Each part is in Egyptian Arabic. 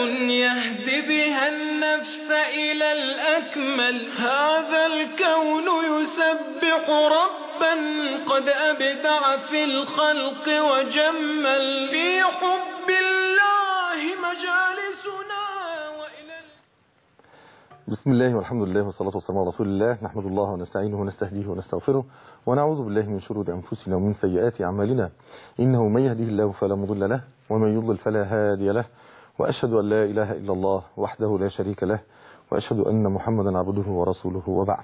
يهدي بها النفس إلى الأكمل هذا الكون يسبح ربا قد أبدع في الخلق وجمل في حب الله مجالسنا وإلى بسم الله والحمد لله والصلاة والسلام على رسول الله نحمد الله ونستعينه ونستهديه ونستغفره ونعوذ بالله من شرور أنفسنا ومن سيئات أعمالنا إنه من يهديه الله فلا مضل له ومن يضلل فلا هادي له وأشهد أن لا إله إلا الله وحده لا شريك له وأشهد أن محمدا عبده ورسوله وبعد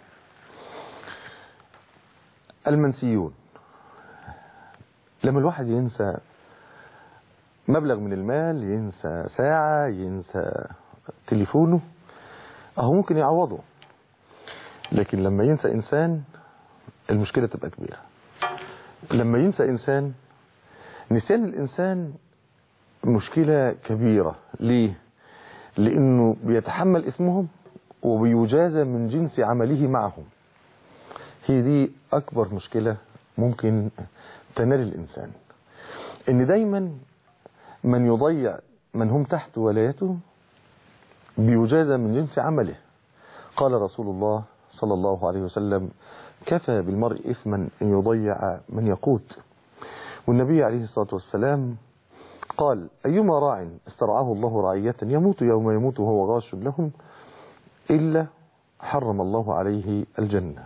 المنسيون لما الواحد ينسى مبلغ من المال ينسى ساعة ينسى تليفونه أهو ممكن يعوضه لكن لما ينسى إنسان المشكلة تبقى كبيرة لما ينسى إنسان نسيان الإنسان مشكلة كبيرة ليه؟ لأنه بيتحمل اسمهم وبيجازى من جنس عمله معهم هي دي أكبر مشكلة ممكن تنال الإنسان إن دايما من يضيع من هم تحت ولايته بيجازى من جنس عمله قال رسول الله صلى الله عليه وسلم كفى بالمرء إثما أن يضيع من يقوت والنبي عليه الصلاة والسلام قال أيما راع استرعاه الله رعية يموت يوم يموت وهو غاش لهم إلا حرم الله عليه الجنة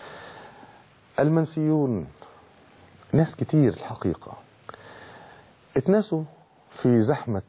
المنسيون ناس كتير الحقيقة اتنسوا في زحمة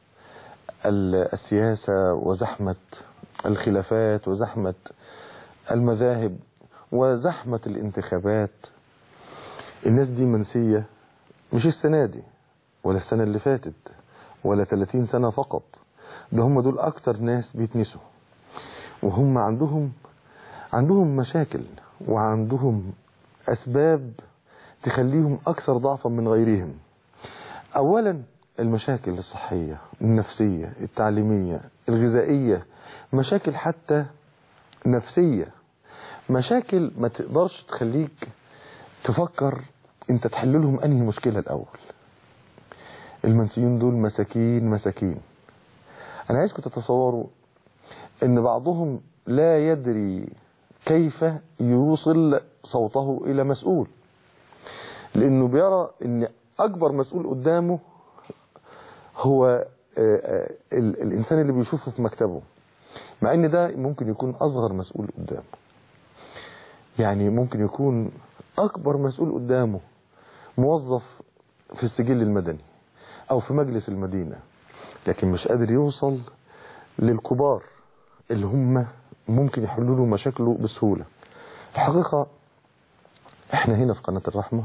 السياسة وزحمة الخلافات وزحمة المذاهب وزحمة الانتخابات الناس دي منسية مش السنة دي ولا السنة اللي فاتت ولا 30 سنة فقط ده هم دول أكتر ناس بيتنسوا وهم عندهم عندهم مشاكل وعندهم أسباب تخليهم أكثر ضعفا من غيرهم أولا المشاكل الصحية النفسية التعليمية الغذائية مشاكل حتى نفسية مشاكل ما تقدرش تخليك تفكر انت تحل لهم انهي مشكلة الاول المنسيين دول مساكين مساكين انا عايزكم تتصوروا ان بعضهم لا يدري كيف يوصل صوته الى مسؤول لانه بيرى ان اكبر مسؤول قدامه هو الانسان اللي بيشوفه في مكتبه مع ان ده ممكن يكون اصغر مسؤول قدامه يعني ممكن يكون اكبر مسؤول قدامه موظف في السجل المدني او في مجلس المدينة لكن مش قادر يوصل للكبار اللي هم ممكن يحلوا له مشاكله بسهولة الحقيقة احنا هنا في قناة الرحمة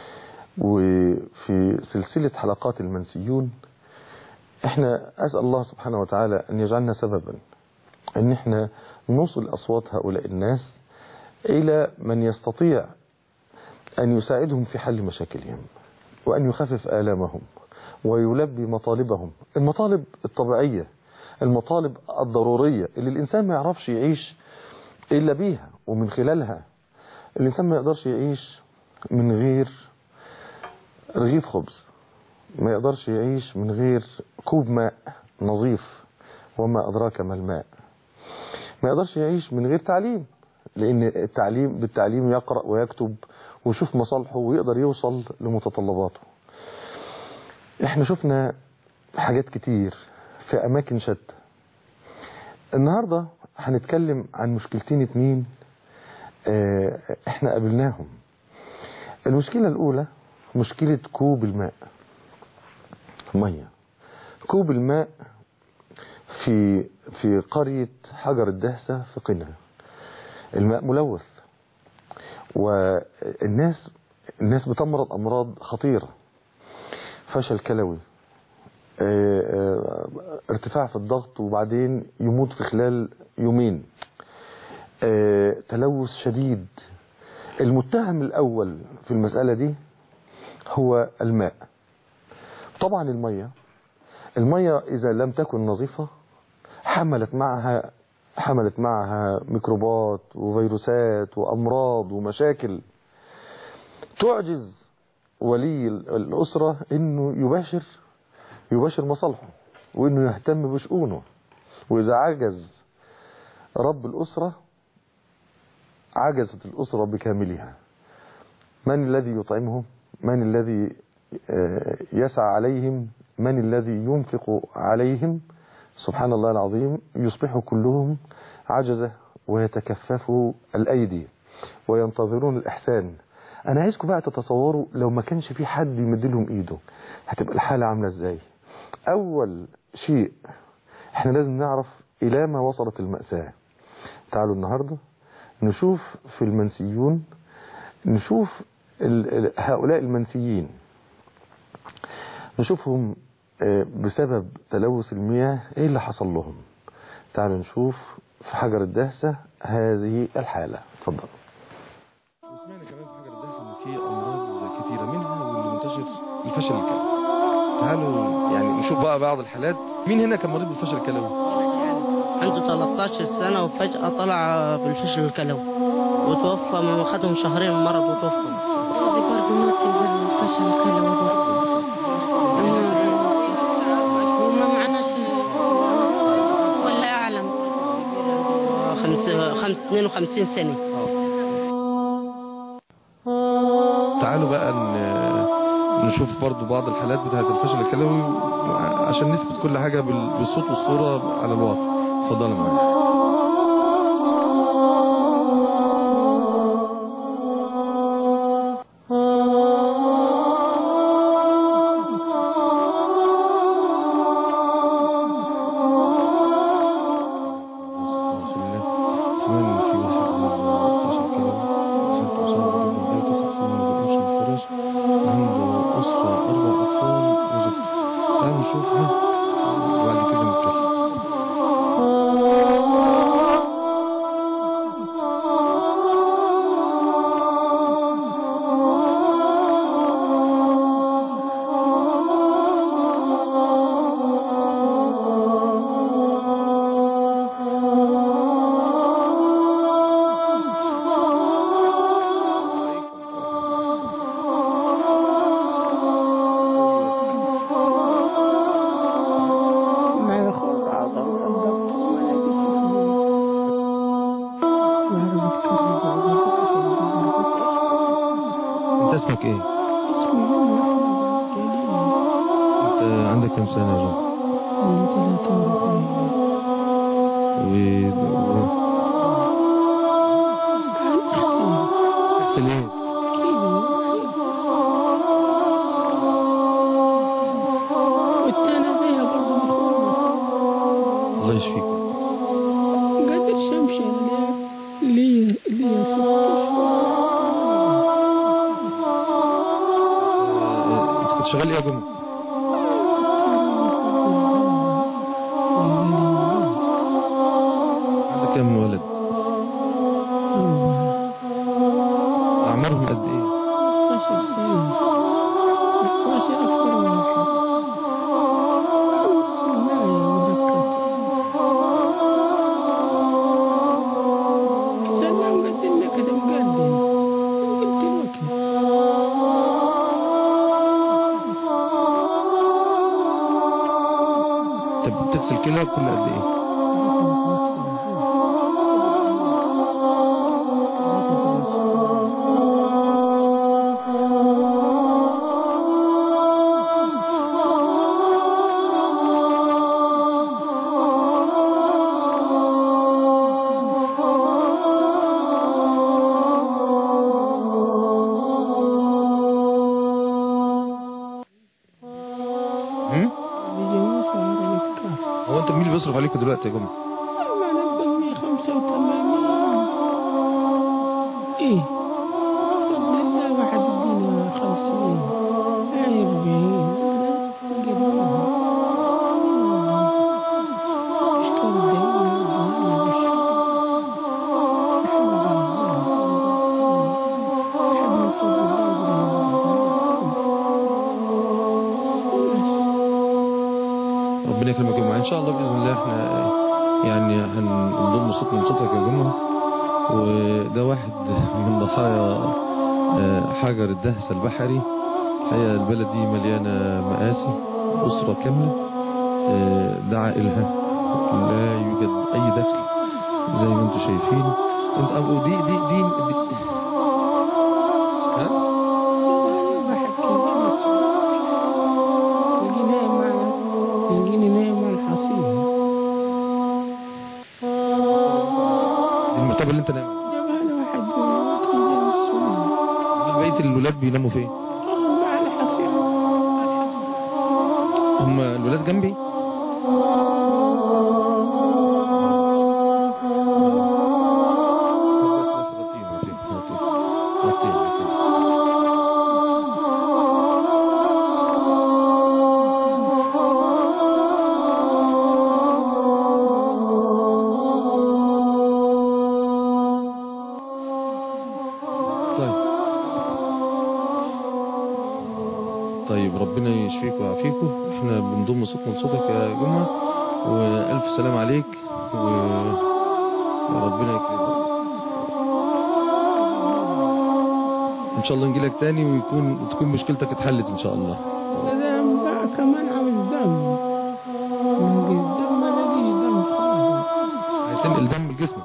وفي سلسلة حلقات المنسيون احنا اسأل الله سبحانه وتعالى ان يجعلنا سببا ان احنا نوصل اصوات هؤلاء الناس الى من يستطيع ان يساعدهم في حل مشاكلهم وان يخفف الامهم ويلبي مطالبهم المطالب الطبيعية المطالب الضرورية اللي الانسان ما يعرفش يعيش الا بيها ومن خلالها الانسان ما يقدرش يعيش من غير رغيف خبز ما يقدرش يعيش من غير كوب ماء نظيف وما أدراك ما الماء ما يقدرش يعيش من غير تعليم لأن التعليم بالتعليم يقرأ ويكتب ويشوف مصالحه ويقدر يوصل لمتطلباته احنا شفنا حاجات كتير في أماكن شتى النهاردة هنتكلم عن مشكلتين اتنين اه احنا قابلناهم المشكلة الأولى مشكلة كوب الماء مية كوب الماء في في قرية حجر الدهسة في قنا الماء ملوث والناس الناس بتمرض أمراض خطيرة فشل كلوي ارتفاع في الضغط وبعدين يموت في خلال يومين تلوث شديد المتهم الأول في المسألة دي هو الماء طبعا المية المية إذا لم تكن نظيفة حملت معها حملت معها ميكروبات وفيروسات وأمراض ومشاكل تعجز ولي الأسرة إنه يباشر يباشر مصالحه وانه يهتم بشؤونه واذا عجز رب الاسره عجزت الاسره بكاملها من الذي يطعمهم من الذي آه، يسعى عليهم من الذي ينفق عليهم سبحان الله العظيم يصبح كلهم عجزة ويتكففوا الأيدي وينتظرون الإحسان أنا عايزكم بقى تتصوروا لو ما كانش في حد يمدلهم إيده هتبقى الحالة عاملة إزاي أول شيء إحنا لازم نعرف إلى ما وصلت المأساة تعالوا النهاردة نشوف في المنسيون نشوف ال- ال- هؤلاء المنسيين نشوفهم آه، بسبب تلوث المياه ايه اللي حصل لهم تعالوا نشوف في حجر الدهسة هذه الحالة اتفضل وسمعنا كمان في حجر الدهس ان في امراض كتيره منها واللي منتشر الفشل الكلوي تعالوا يعني نشوف بقى بعض الحالات مين هنا كان مريض بالفشل الكلوي عنده 13 سنة وفجأة طلع بالفشل الكلوي وتوفى من خدهم شهرين من مرض وتوفى هذه برضه ممكن بالفشل الكلوي برضه وما معناش ولا أعلم خمس خمس 52 سنة تعالوا بقى ن- نشوف برضو بعض الحالات بتاعت الفشل الكلوي عشان نثبت كل حاجه بال- بالصوت والصوره على الواقع اتفضلوا معايا رسول الله سمعنا إن في واحد عنده فشل كلوي وحالته صعبة جدا بقاله تسع سنين ما بيقومش من الفراش عنده أسرة أربع أطفال وزوجته تعالوا نشوفها وبعد كده نتكلم ما يخر عظم الضغط ولا أنت اسمك إيه؟ اسمي أنت عندك كم سنة يا جون؟ و... و... تغسل إيه؟ والتاني زيها برضه الله يشفيك قدرش امشي لي لي ست آه، أنت كنت شغال إيه يا جون؟ عندك كم ولد؟ أعمارهم قد إيه؟ عشر سنين عشر أكثر من واحد معي مذكر سلام قلت لك كده مقدم قلت لك طب بتغسل كلى كل قد إيه؟ هم؟ بيجي صار يتكافى هو أنت مين اللي بيصرف عليكم دلوقتي يا جماعة؟ ما نقبل 185 ايه فضل الله واحد ادينا 50 هاي 40 ربنا يكرمك يا جماعة إن شاء الله بإذن الله إحنا يعني هنضم صوت من صوتك يا جماعة وده واحد من ضحايا آه، حجر الدهس البحري الحقيقة البلد دي مليانة مآسي أسرة كاملة آه، دعا إلها لا يوجد أي دخل زي ما انتم شايفين انت أبو دي دي دي, دي ها بحكي بس يجي نايم على يجيني نايم على الحصير دي المرتبة اللي انت نايم جابها لي واحد كان جاي السنة بقية الولاد بيناموا فين على الحصير هم الولاد جنبي بس بس غطيهم غطيهم غطيهم غطيهم غطيهم طيب طيب ربنا يشفيك ويعافيكم احنا بنضم صوتنا لصوتك يا جمعة والف سلام عليك وربنا يكرمك ان شاء الله نجيلك تاني ويكون تكون مشكلتك اتحلت ان شاء الله ده بقى كمان عاوز دم نجي الدم ما نجيش دم خالص عايز تنقل دم لجسمك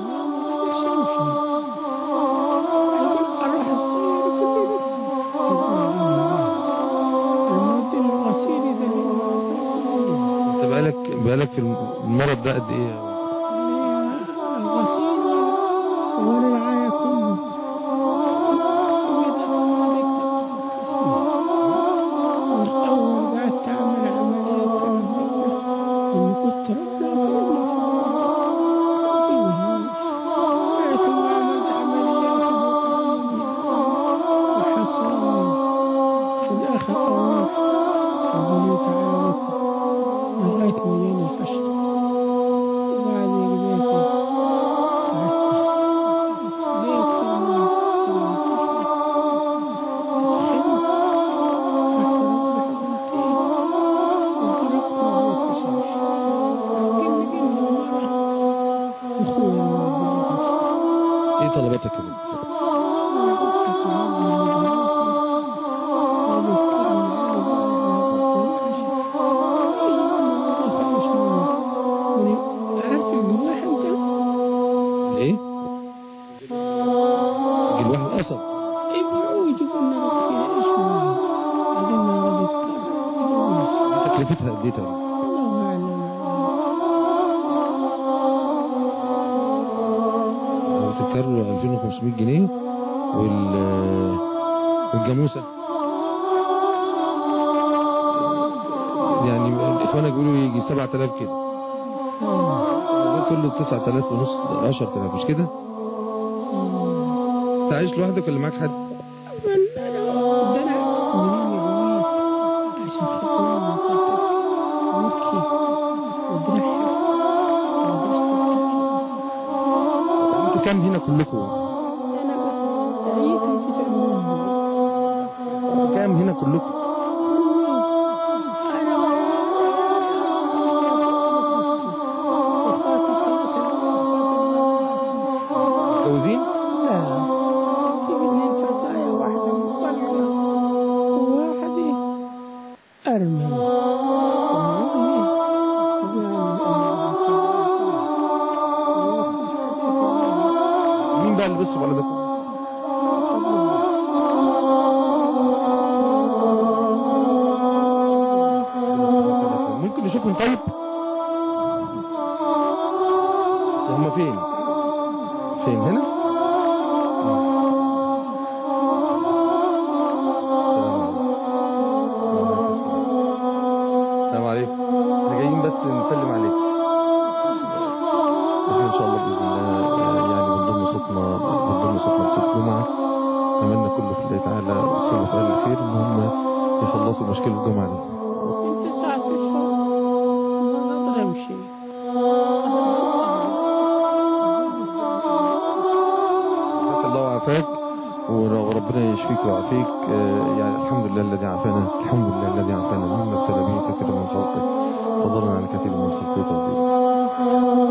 انت بقالك بقالك في المرض ده قد ايه يا في الآخر أروح ربنا تعالى بكم لغاية مليون الفشل وبعد ذلك ايه طلباتك يا بنت؟ عارف الجواح انت؟ ايه جيل واحد قصب يبيعوه يجيبوا لنا فيها ايش هو؟ بعدين ما بيتكرر تكلفتها قد ايه تقريبا؟ الله اعلم بتتكرر 2500 جنيه وال والجاموسه يعني اخوانك بيقولوا يجي 7000 كده ده كله 9000 ونص 10000 مش كده؟ انت عايش لوحدك ولا معاك حد؟ انتوا كام هنا كلكم؟ كام هنا كلكم؟ متجوزين؟ أرمن مين بقى اللي بيصرف على ده كله؟ ممكن نشوفهم طيب؟ هم فين؟ فين هنا؟ السلام عليكم احنا جايين بس نسلم عليك احنا ان شاء الله باذن الله آه، يعني بنضم صوتنا بنضم صوتنا لصوت جمعه نتمنى كل في الله تعالى وصلوا في اهل الخير ان هم يخلصوا مشكله الجمعه دي انت ساعة الشهر ما نقدر امشي عافاك الله وعافاك ور- وربنا يشفيك ويعافيك آه، يعني الحمد لله الذي عافانا الحمد لله الذي عافانا مما ابتلى به كثير من خلقه فضلا عن كثير من خلقه تفضيلا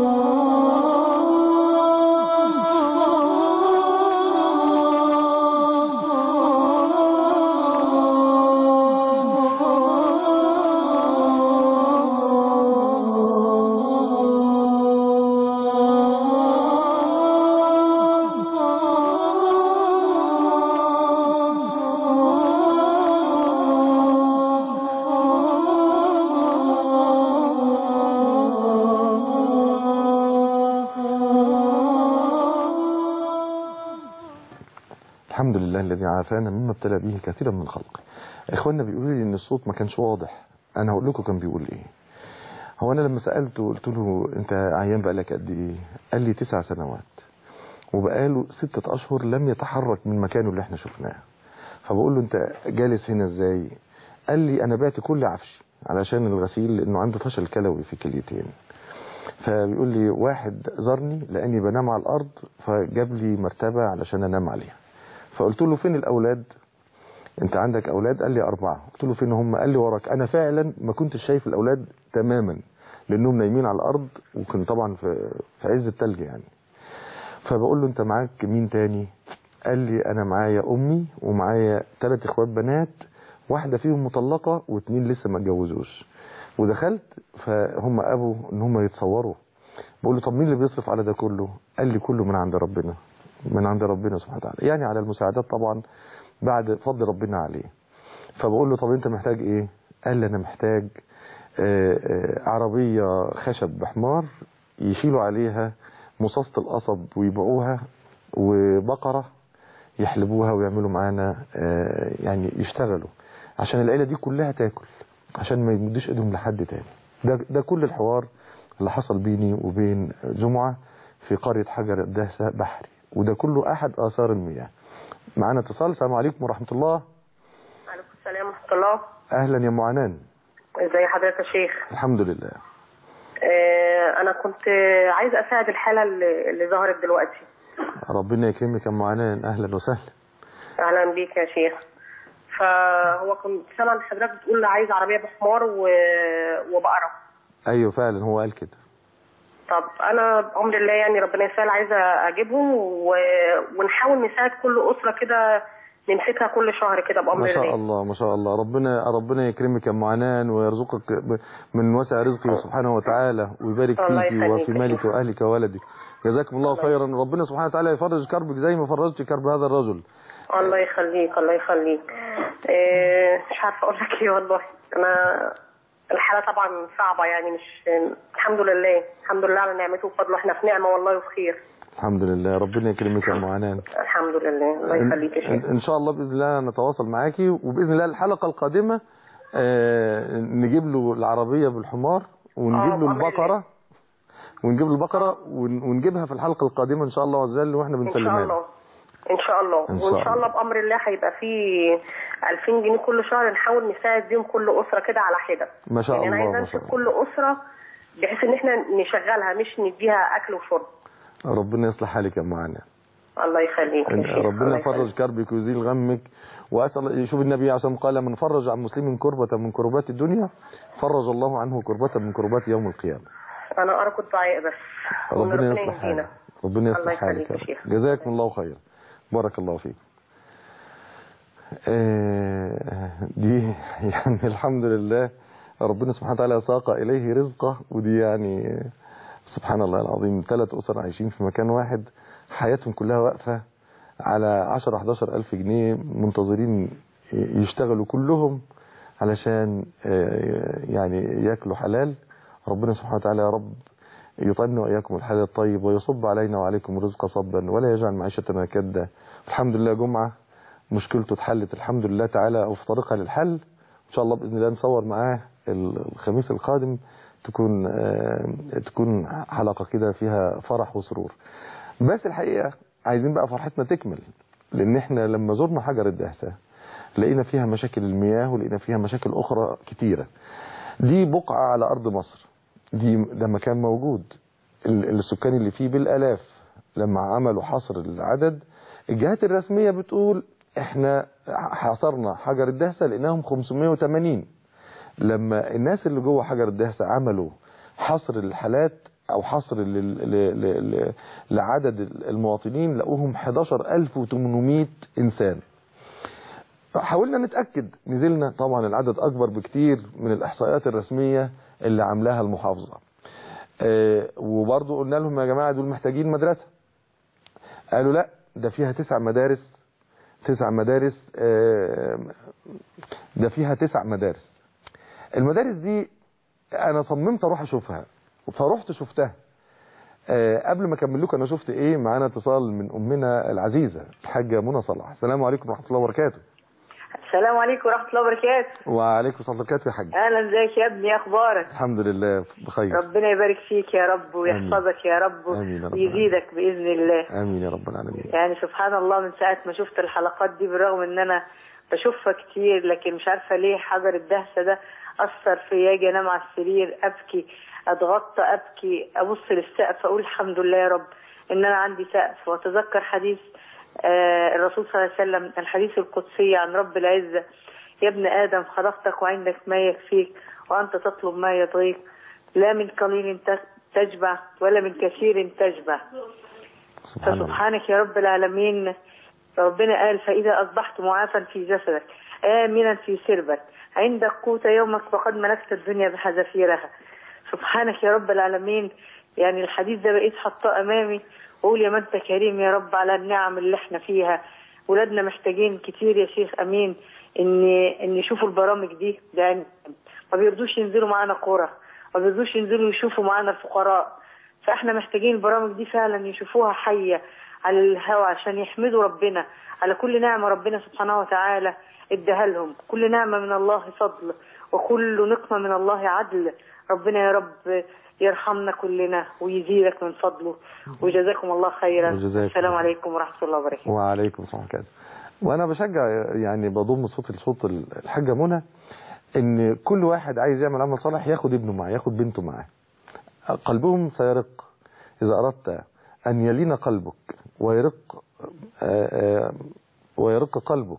الحمد لله الذي عافانا مما ابتلى به كثيرا من خلقه اخواننا بيقولوا لي ان الصوت ما كانش واضح انا هقول لكم كان بيقول ايه هو انا لما سالته قلت له انت عيان بقالك قد ايه قال لي تسع سنوات وبقاله ستة اشهر لم يتحرك من مكانه اللي احنا شفناه فبقول له انت جالس هنا ازاي قال لي انا بعت كل عفشي علشان الغسيل لانه عنده فشل كلوي في كليتين فبيقول لي واحد زارني لاني بنام على الارض فجاب لي مرتبه علشان انام عليها فقلت له فين الاولاد انت عندك اولاد قال لي اربعه قلت له فين هم قال لي وراك انا فعلا ما كنتش شايف الاولاد تماما لانهم نايمين على الارض وكان طبعا في في عز التلج يعني فبقول له انت معاك مين تاني قال لي انا معايا امي ومعايا ثلاث اخوات بنات واحده فيهم مطلقه واثنين لسه ما اتجوزوش ودخلت فهم ابوا ان هم يتصوروا بقول له طب مين اللي بيصرف على ده كله قال لي كله من عند ربنا من عند ربنا سبحانه وتعالى يعني على المساعدات طبعا بعد فضل ربنا عليه فبقول له طب انت محتاج ايه قال لي انا محتاج آه، آه، عربية خشب بحمار يشيلوا عليها مصاصة القصب ويبيعوها وبقرة يحلبوها ويعملوا معانا آه، يعني يشتغلوا عشان العيلة دي كلها تاكل عشان ما يمدوش ايدهم لحد تاني ده, ده كل الحوار اللي حصل بيني وبين جمعة في قرية حجر الدهسة بحري وده كله أحد آثار المياه معانا اتصال السلام عليكم ورحمة الله عليكم السلام ورحمة الله أهلا يا أم عنان ازي حضرتك يا شيخ الحمد لله آه انا كنت عايزة اساعد الحالة اللي, اللي ظهرت دلوقتي ربنا يكرمك يا أم عنان أهلا وسهلا اهلا بيك يا شيخ فهو كنت سامع حضرتك بتقول عايز عربية بحمار و... وبقرة أيوه فعلا هو قال كده طب انا بامر الله يعني ربنا يسهل عايزة اجيبهم و... ونحاول نساعد كل اسرة كده نمسكها كل شهر كده بامر ما شاء الله الله ما شاء الله ربنا ربنا يكرمك يا أم عنان ويرزقك ب- من وسع رزقه سبحانه وتعالى ويبارك الله فيك يخليك وفي يا مالك شيخ. وأهلك وولدك جزاكم الله خيرا ربنا سبحانه وتعالى يفرج كربك زي ما فرجت كرب هذا الرجل الله يخليك الله يخليك آه مش عارفة اقول لك ايه والله انا الحالة طبعا صعبة يعني مش الحمد لله الحمد لله على نعمته وفضله احنا في نعمة والله وفي خير الحمد لله ربنا يكرمك يا أم عنان الحمد لله الله يخليك يا إن, شيخ ان شاء الله باذن الله نتواصل معاكي وباذن الله الحلقه القادمه آه، نجيب له العربيه بالحمار ونجيب آه، له بأمر البقره ونجيب له البقره ون- ونجيبها في الحلقه القادمه ان شاء الله عز وجل واحنا ان شاء بنسلمها له الله ان شاء الله إن شاء وان شاء الله بامر الله هيبقى في 2000 جنيه كل شهر نحاول نساعد بيهم كل اسره كده على حده ما شاء يعني انا الله عايزه ما شاء امسك الله كل اسره بحيث ان احنا نشغلها مش نديها اكل وشرب ربنا يصلح حالك يا ام عنان الله يخليك يا إن شيخ ربنا الله يفرج يخليك. كربك ويزيل غمك واسال شوف النبي عليه الصلاه والسلام قال من فرج عن مسلم كربة من كربات الدنيا فرج الله عنه كربة من كربات يوم القيامه انا ارجو الدعاء بس وإن ربنا يصلح يهدينا. حالك ربنا الله يصلح يخليك حالك يا يا رب. شيخ. جزاكم الله خيرا بارك الله فيك آه، دي يعني الحمد لله ربنا سبحانه وتعالى ساق إليه رزقه ودي يعني سبحان الله العظيم ثلاث أسر عايشين في مكان واحد حياتهم كلها واقفة على 10 11 ألف جنيه منتظرين يشتغلوا كلهم علشان آه، يعني ياكلوا حلال ربنا سبحانه وتعالى يا رب يطعمنا وإياكم الحلال الطيب ويصب علينا وعليكم الرزق صبا ولا يجعل معيشتنا كدا الحمد لله جمعة مشكلته اتحلت الحمد لله تعالى وفي طريقها للحل ان شاء الله باذن الله نصور معاه الخميس القادم تكون آه، تكون حلقه كده فيها فرح وسرور بس الحقيقه عايزين بقى فرحتنا تكمل لان احنا لما زرنا حجر الدهسه لقينا فيها مشاكل المياه ولقينا فيها مشاكل اخرى كتيره دي بقعه على ارض مصر دي ده مكان موجود ال- السكان اللي فيه بالالاف لما عملوا حصر العدد الجهات الرسميه بتقول احنا حصرنا حجر الدهسه لقيناهم 580 لما الناس اللي جوه حجر الدهسه عملوا حصر الحالات او حصر لل- ل- ل- ل- لعدد المواطنين لقوهم 11800 انسان حاولنا نتاكد نزلنا طبعا العدد اكبر بكتير من الاحصائيات الرسميه اللي عاملاها المحافظه آه، وبرضه قلنا لهم يا جماعه دول محتاجين مدرسه قالوا لا ده فيها تسع مدارس تسع مدارس آه، ده فيها تسع مدارس المدارس دي انا صممت اروح اشوفها فروحت شفتها آه، قبل ما اكمل لكم انا شفت ايه معانا اتصال من امنا العزيزه الحاجه منى صلاح السلام عليكم ورحمه الله وبركاته السلام عليكم ورحمة الله وبركاته وعليكم السلام ورحمه الله وبركاته يا حاج أهلا ازيك يا ابني أخبارك الحمد لله بخير ربنا يبارك فيك يا رب ويحفظك يا رب آمين يا رب ويزيدك بإذن الله امين يا رب العالمين يعني سبحان الله من ساعة ما شفت الحلقات دي بالرغم ان انا بشوفها كتير لكن مش عارفة ليه حجر الدهسة ده أثر فيا اجي انام على السرير ابكي اتغطى ابكي ابص للسقف اقول الحمد لله يا رب ان انا عندي سقف واتذكر حديث آه الرسول صلى الله عليه وسلم الحديث القدسي عن رب العزة يا ابن آدم خلقتك وعندك ما يكفيك وأنت تطلب ما يطغيك لا من قليل ت- تشبع ولا من كثير تشبع سبحان الله فسبحانك يا رب العالمين ربنا قال فإذا أصبحت معافا في جسدك آمنا في سربك عندك قوت يومك فقد ملكت الدنيا بحذافيرها سبحانك يا رب العالمين يعني الحديث ده بقيت حاطاه أمامي وأقول يا من أنت كريم يا رب على النعم اللي احنا فيها ولادنا محتاجين كتير يا شيخ أمين إن إن يشوفوا البرامج دي يعني ما بيرضوش ينزلوا معانا قرى ما بيرضوش ينزلوا يشوفوا معانا الفقراء فاحنا محتاجين البرامج دي فعلا يشوفوها حية على الهوا عشان يحمدوا ربنا على كل نعمة ربنا سبحانه وتعالى اداها لهم كل نعمة من الله فضل وكل نقمة من الله عدل ربنا يا رب يرحمنا كلنا ويزيدك من فضله وجزاكم الله خيرا وجزاكم السلام عليكم ورحمة الله وبركاته وعليكم السلام ورحمه الله وانا بشجع يعني بضم صوت لصوت الحاجه منى ان كل واحد عايز يعمل عمل صالح ياخد ابنه معاه ياخد بنته معاه قلبهم سيرق اذا اردت ان يلين قلبك ويرق آه، آه، ويرق قلبك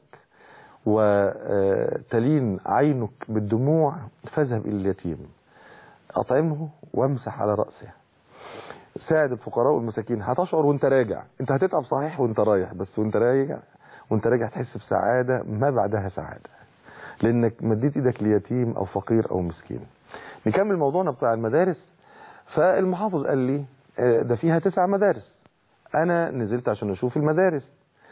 وتلين عينك بالدموع فاذهب الى اليتيم اطعمه وامسح على راسه ساعد الفقراء والمساكين هتشعر وانت راجع انت هتتعب صحيح وانت رايح بس وانت راجع وانت راجع تحس بسعادة ما بعدها سعادة لانك مديت ايدك ليتيم او فقير او مسكين نكمل موضوعنا بتاع المدارس فالمحافظ قال لي آه، ده فيها تسع مدارس انا نزلت عشان اشوف المدارس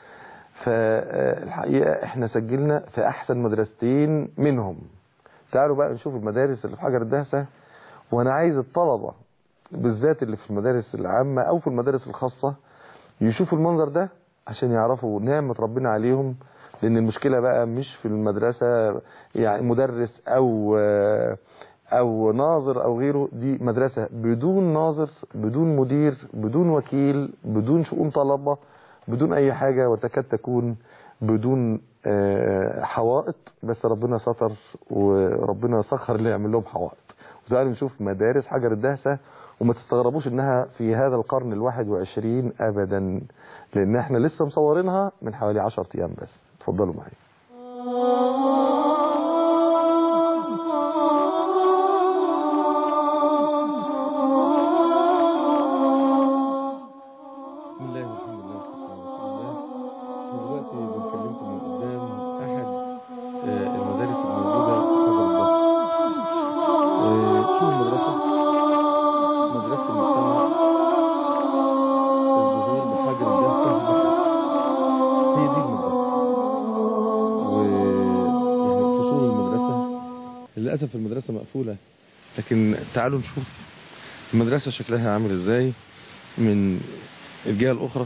فالحقيقة احنا سجلنا في احسن مدرستين منهم تعالوا بقى نشوف المدارس اللي في حجر الدهسة وانا عايز الطلبة بالذات اللي في المدارس العامة او في المدارس الخاصة يشوفوا المنظر ده عشان يعرفوا نعمة ربنا عليهم لان المشكلة بقى مش في المدرسة يعني مدرس او او ناظر او غيره دي مدرسة بدون ناظر بدون مدير بدون وكيل بدون شؤون طلبة بدون اي حاجة وتكاد تكون بدون آه، حوائط بس ربنا ستر وربنا سخر اللي يعمل لهم حوائط وتعالوا نشوف مدارس حجر الدهسة وما تستغربوش انها في هذا القرن الواحد وعشرين ابدا لان احنا لسه مصورينها من حوالي عشر ايام بس اتفضلوا معايا بسم الله والحمد لله والصلاة والسلام على رسول الله احنا دلوقتي بنكلمكم من قدام أحد آه، المدارس الموجودة في حجر الدهر آه، شوفوا المدرسة مدرسة المجتمع الظهور بحجر الدهر هي دي المدرسة ويعني فصول المدرسة للأسف المدرسة مقفولة لكن تعالوا نشوف المدرسة شكلها عامل ازاي من الجهة الأخرى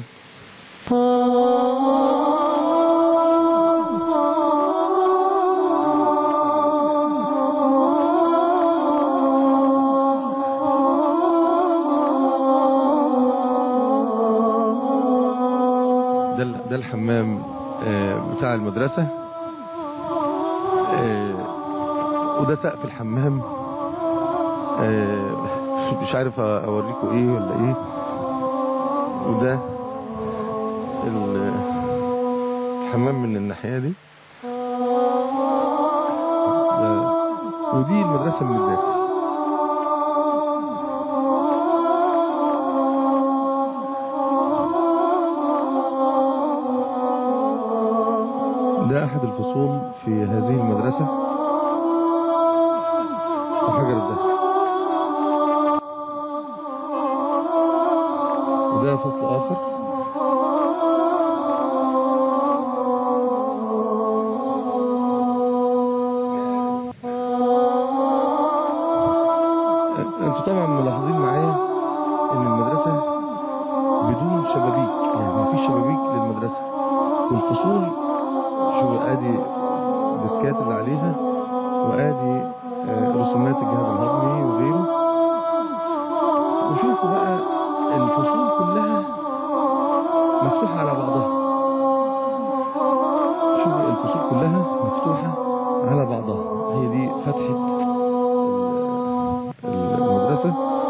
ده ال- ده الحمام آه، بتاع المدرسة آه، وده سقف الحمام آه، مش عارف اوريكم ايه ولا ايه وده ال- الحمام من الناحية دي ده- ودي المدرسة من الداخل ده أحد الفصول في هذه المدرسة في حجر الدهر وده فصل آخر انتوا طبعا ملاحظين معايا ان المدرسة بدون شبابيك يعني ما فيش شبابيك للمدرسة والفصول شو ادي الديسكات اللي عليها وادي آه، رسومات الجهاز الهضمي وغيره وشوفوا بقى الفصول كلها مفتوحة على بعضها شوفوا الفصول كلها مفتوحة على بعضها هي دي فتحة ال- المدرسة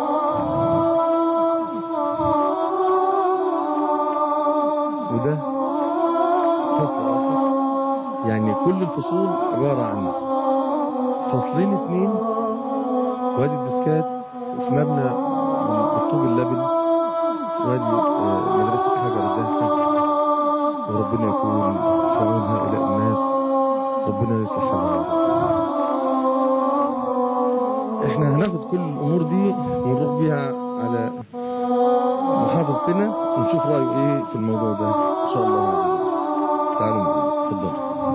وده فصل آخر يعني كل الفصول عبارة عن فصلين اتنين وادي الديسكات وفي مبنى من بالطوب اللبن وادي آه، مدرسة حجر الدهشة وربنا يكون في عون هؤلاء الناس ربنا يصلح حالهم احنا هناخد كل الامور دي ونروح بيها على محافظتنا ونشوف رايه ايه في الموضوع ده ان شاء الله عز وجل تعالوا معانا اتفضلوا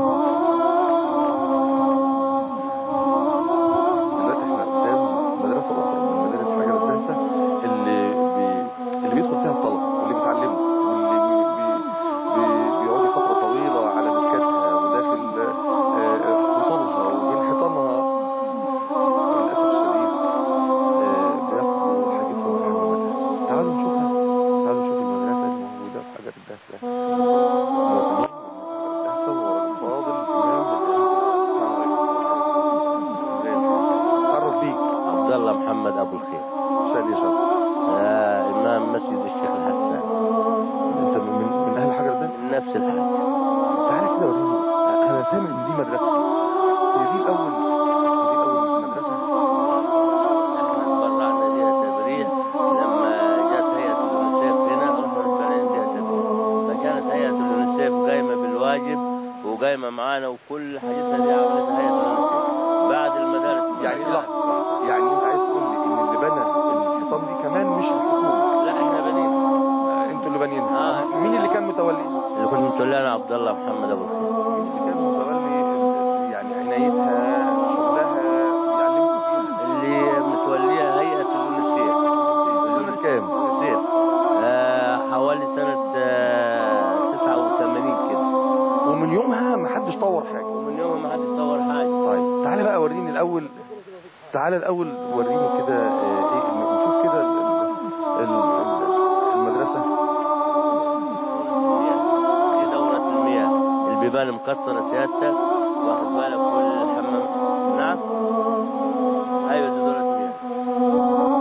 دلوقتي احنا قدام مدرسة أخرى من مدارس حجر الدهسة اللي بي... اللي بيدخل فيها الطلبة واللي بيتعلموا واللي بي... بي... بي... بيقعدوا فترة طويلة على دكاتها وداخل آه، فصولها وبين حيطانها للأسف الشديد آه، بياخدوا حاجتهم في حماماتها تعالوا نشوفها تعالوا نشوف المدرسة الموجودة في حجر الدهسة مواطنين من حجر الدهسة وفاضل إمام السلام عليكم تعرف بيك عبد الله محمد ابو الخير شادي شرف آه امام مسجد الشيخ الحسان انت من من اهل حجر ده من نفس الحاجه تعالى كده وريني انا سامع ان دي مدرسه هي دي الاول هي دي اول مدرسه احنا تبرعنا ليها تبريع لما جت هيئه اليونيسيف هنا رحنا تبرعنا ليها تبريع فكانت هيئه اليونيسيف قايمه بالواجب وقايمه معانا وكل حاجتها دي عملتها هيئه اليونيسيف بعد المدارس يعني لا يعني انت عايز تقول لي ان اللي بنى الحيطان دي كمان مش الحكومه لا احنا بنينا آه، انتوا اللي بانيينها آه. مين اللي كان متولي اللي كنت متولانا عبد الله محمد ابو الخير مين اللي كان متولي يعني عنايتها شغلها بيعلمكم فيها اللي متوليها هيئه اليونيسيف سنه كام يونيسيف آه حوالي سنه آه 89 كده ومن يومها ما حدش طور حاجه ومن يوم ما حدش طور حاجه طيب تعالى بقى وريني الاول تعالى الاول وريني كده آه، ايه نشوف كده ال- ال- ال- المدرسه دي دورة المياه البيبان مكسرة سيادتك واخد بالك كل الحمام نعم ايوه دي دورة المياه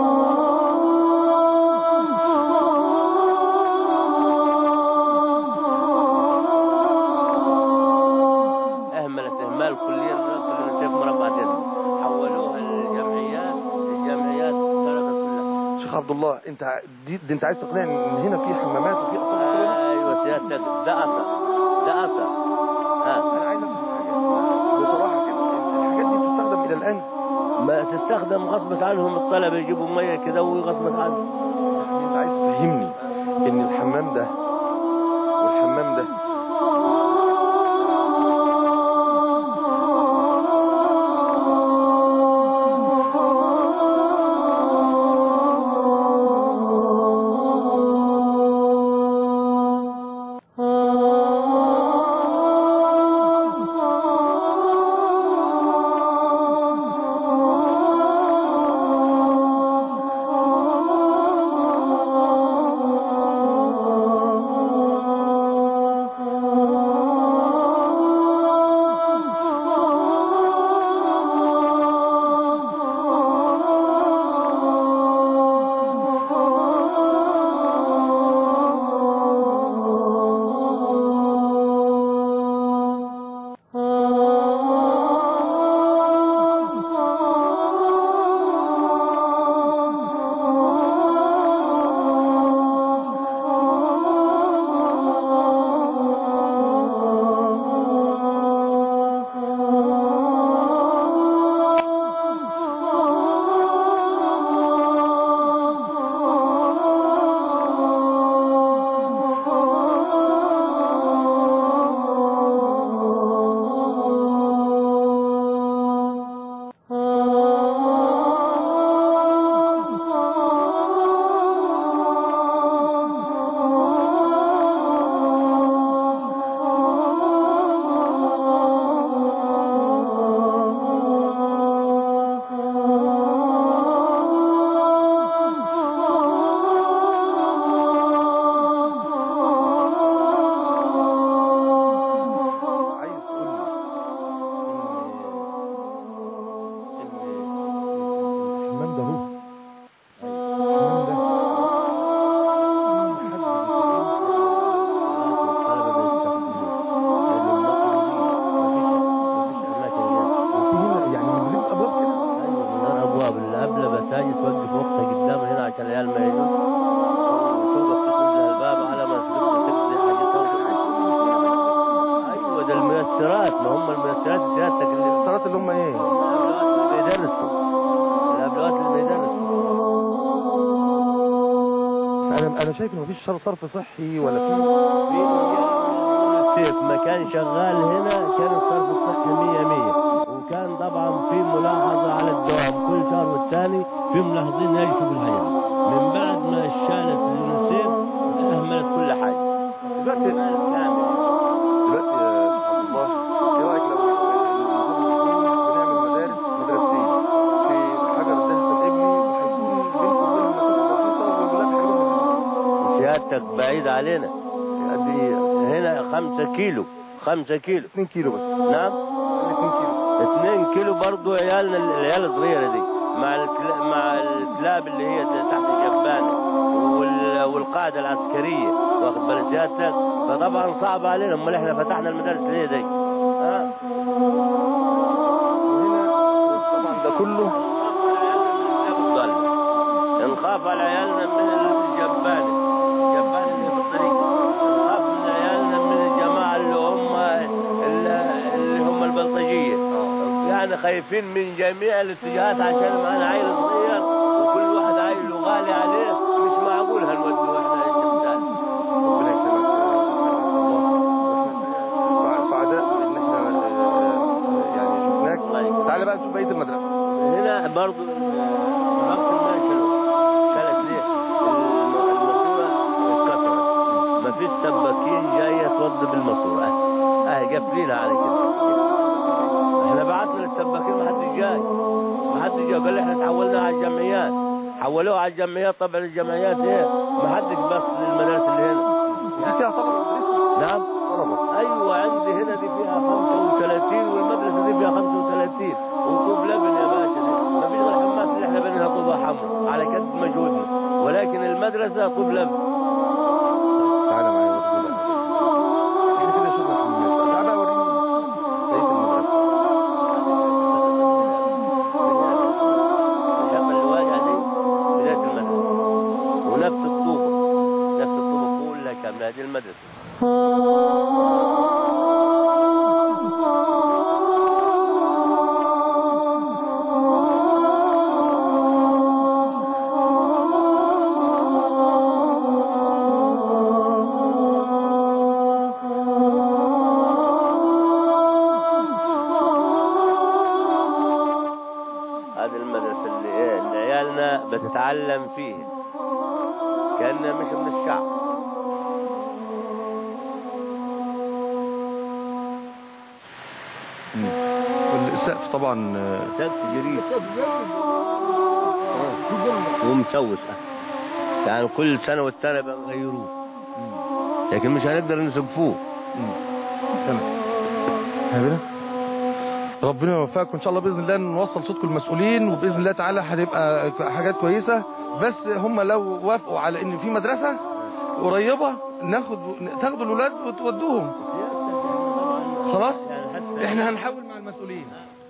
اهملت اهمال كليا كل شيء مربع جد حولوها للجمعيات الجمعيات سرقت كلها شيخ عبد الله انت ع- دي, دي انت عايز تقنعني ان هنا في حمامات وفي اطفال كده ايوه سيادتك ده اثر ده اثر ها انا عايز افهم حاجه بصراحه كده الحاجات دي بتستخدم الى الان ما تستخدم غصبة عنهم الطلبة يجيبوا مية كده وغصبة عنهم يعني انت عايز تفهمني ان الحمام ده والحمام ده تاجي توقف اختها قدام هنا عشان العيال ما يجوا وتوقف تخرج لها الباب على ما تقدر تقضي حاجتها وتخرج. ايوه ده الميسرات ما هم الميسرات سيادتك اللي الصلاة اللي هم ايه الابلوات اللي بيدرسوا الابلوات اللي بيدرسوا انا انا شايف ان مفيش شر- صرف صحي ولا في في السيف ما كان شغال هنا كان الصرف الصحي 100 100 وكان طبعا في ملاحظة على الدوام كل شهر والثاني في ملاحظين يشوفوا الحياة من بعد ما شالت اليونيسيف أهملت كل حاجة دلوقتي كامل دلوقتي يا سبحان الله ايه رايك لو بنعمل مدارس مدرستين في حجر الدهس الابني وهيكون بينكم وبين مسافه بسيطه والولاد هيروحوا سيادتك بعيد علينا قد ايه؟ هنا خمسة كيلو خمسة كيلو 2 كيلو بس نعم 2 كيلو 2 كيلو برضو عيالنا العيال الصغيرة دي مع الكلا- مع الكلاب اللي هي تحت الجبانة وال- والقاعدة العسكرية واخد بال سيادتك فطبعا صعب علينا امال احنا فتحنا المدارس ليه دي ها وهنا طبعا ده كله نخاف على عيالنا من الجبانة الجبانة اللي في الطريق نخاف من عيالنا من الجماعة اللي هم اللي اللي هم البلطجية يعني خايفين من جميع الاتجاهات عشان معنا عيل صغير وكل واحد عيل غالي عليه مش معقول هنوديه احنا الشمسان ربنا يكرمك واحنا سعداء بان احنا آه، يعني شفناك تعالى بقى نشوف بقيه المدرسه هنا برضو نفس ما شالوا شالت ليه الم- الماسورة اتكسرت ما فيش سباكين جاية توضب الماسورة اه اهي قافلينها على كده احنا بعتنا للسباكين ما حدش جاي ما حدش جاي قال لي احنا تحولنا على الجمعيات حولوها على الجمعيات طبعا الجمعيات ايه ما حدش بس للمدارس اللي هنا دي فيها طلبه بيدرسوا نعم طلبه ايوه عندي هنا دي فيها 35 والمدرسه دي فيها 35 وطوب لبن يا باشا دي ما فيش غير الحماس اللي احنا بنيها طوبه حمراء على قد مجهودنا ولكن المدرسه طوب لبن تعالى معايا وريني بقى احنا كده شفنا الحمامات تعالى بقى وريني بقيه المدرسه الشقه اللي واجهه دي بدايه المدرسه ونفس الطوبه نفس الطوبه كلها كامله هذه المدرسه هذه المدرسة اللي ايه اللي عيالنا بتتعلم فيها كأنها مش من الشعب والسقف طبعا آه، سقف جريد ومسوس يعني كل سنة والتانية بنغيروه لكن مش هنقدر نسقفوه تمام هنا ربنا يوفقكم ان شاء الله باذن الله نوصل صوتكم المسؤولين وباذن الله تعالى هتبقى حاجات كويسه بس هم لو وافقوا على ان في مدرسه قريبه ناخد تاخدوا الاولاد وتودوهم خلاص احنا هنحاول مع المسؤولين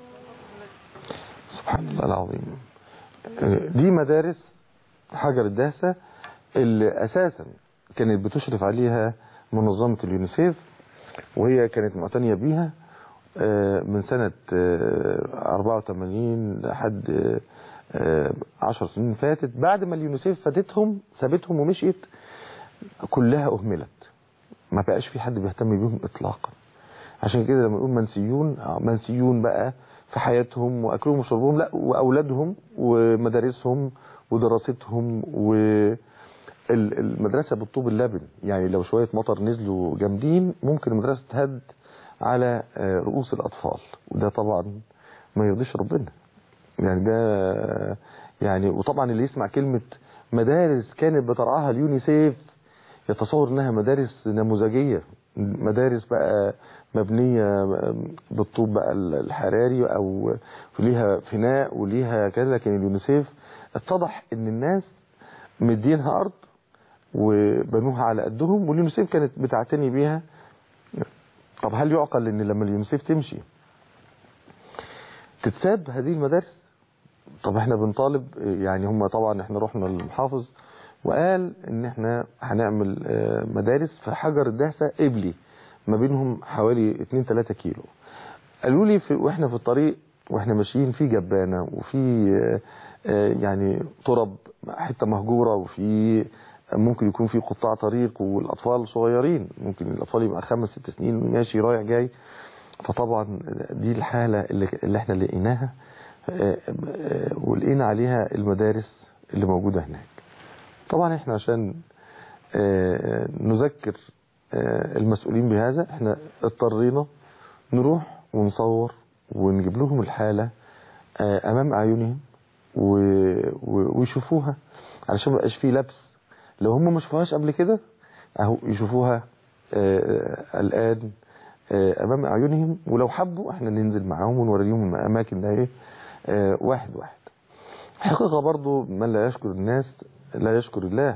سبحان الله العظيم دي مدارس حجر الدهسة اللي أساسا كانت بتشرف عليها منظمة اليونيسيف وهي كانت معتنية بيها آه، من سنة آه، 84 لحد آه، 10 سنين فاتت بعد ما اليونيسيف فاتتهم سابتهم ومشيت كلها أهملت ما بقاش في حد بيهتم بيهم إطلاقا عشان كده لما نقول منسيون آه، منسيون بقى في حياتهم واكلهم وشربهم لا واولادهم ومدارسهم ودراستهم والمدرسه بالطوب اللبن يعني لو شويه مطر نزلوا جامدين ممكن المدرسه تهد على آه، رؤوس الاطفال وده طبعا ما يرضيش ربنا يعني ده يعني وطبعا اللي يسمع كلمه مدارس كانت بترعاها اليونيسيف يتصور انها مدارس نموذجيه مدارس بقى مبنيه بالطوب بقى الحراري او ليها فناء وليها كذا لكن اليونيسيف اتضح ان الناس مدينها ارض وبنوها على قدهم واليونيسيف كانت بتعتني بيها طب هل يعقل ان لما اليونيسيف تمشي تتساب هذه المدارس طب احنا بنطالب يعني هم طبعا احنا رحنا للمحافظ وقال ان احنا هنعمل آه، مدارس في حجر الدهسة قبلي ما بينهم حوالي 2 3 كيلو قالوا لي في واحنا في الطريق واحنا ماشيين في جبانه وفي آه، آه، يعني ترب حته مهجوره وفي ممكن يكون في قطاع طريق والاطفال صغيرين ممكن الاطفال يبقى خمس ست سنين ماشي رايح جاي فطبعا دي الحاله اللي, اللي احنا لقيناها آه، آه، ولقينا عليها المدارس اللي موجوده هناك طبعا احنا عشان آه، نذكر آه، المسؤولين بهذا احنا اضطرينا نروح ونصور ونجيب لهم الحالة آه، أمام أعينهم و- و- ويشوفوها علشان ما يبقاش فيه لبس لو هم ما شافوهاش قبل كده أهو يشوفوها آه، الآن آه، أمام أعينهم ولو حبوا احنا ننزل معاهم ونوريهم الأماكن ده إيه آه، واحد واحد حقيقة برضو من لا يشكر الناس لا يشكر الله